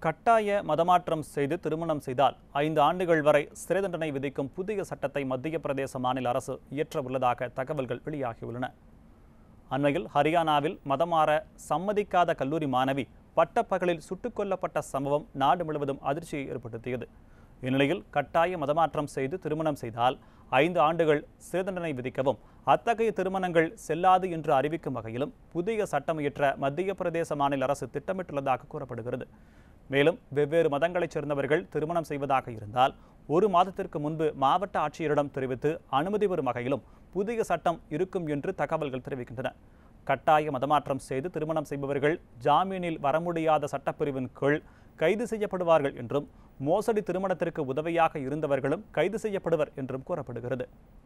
கட்டாய மதமாற்றம் செய்து திருமணம் செய்தால் ஐந்து ஆண்டுகள் வரை சிறை தண்டனை விதிக்கும் புதிய சட்டத்தை மத்திய பிரதேச மாநில அரசு இயற்ற உள்ளதாக தகவல்கள் வெளியாகியுள்ளன அண்மையில் ஹரியானாவில் மதமாற சம்மதிக்காத கல்லூரி மாணவி பட்டப்பகலில் சுட்டுக் கொல்லப்பட்ட சம்பவம் நாடு முழுவதும் அதிர்ச்சியை ஏற்படுத்தியது இந்நிலையில் கட்டாய மதமாற்றம் செய்து திருமணம் செய்தால் ஐந்து ஆண்டுகள் சிறை தண்டனை விதிக்கவும் அத்தகைய திருமணங்கள் செல்லாது என்று அறிவிக்கும் வகையிலும் புதிய சட்டம் இயற்ற மத்திய பிரதேச மாநில அரசு திட்டமிட்டுள்ளதாக கூறப்படுகிறது மேலும் வெவ்வேறு மதங்களைச் சேர்ந்தவர்கள் திருமணம் செய்வதாக இருந்தால் ஒரு மாதத்திற்கு முன்பு மாவட்ட ஆட்சியரிடம் தெரிவித்து அனுமதி பெறும் வகையிலும் புதிய சட்டம் இருக்கும் என்று தகவல்கள் தெரிவிக்கின்றன கட்டாய மதமாற்றம் செய்து திருமணம் செய்பவர்கள் ஜாமீனில் வர முடியாத சட்டப்பிரிவின் கீழ் கைது செய்யப்படுவார்கள் என்றும் மோசடி திருமணத்திற்கு உதவியாக இருந்தவர்களும் கைது செய்யப்படுவர் என்றும் கூறப்படுகிறது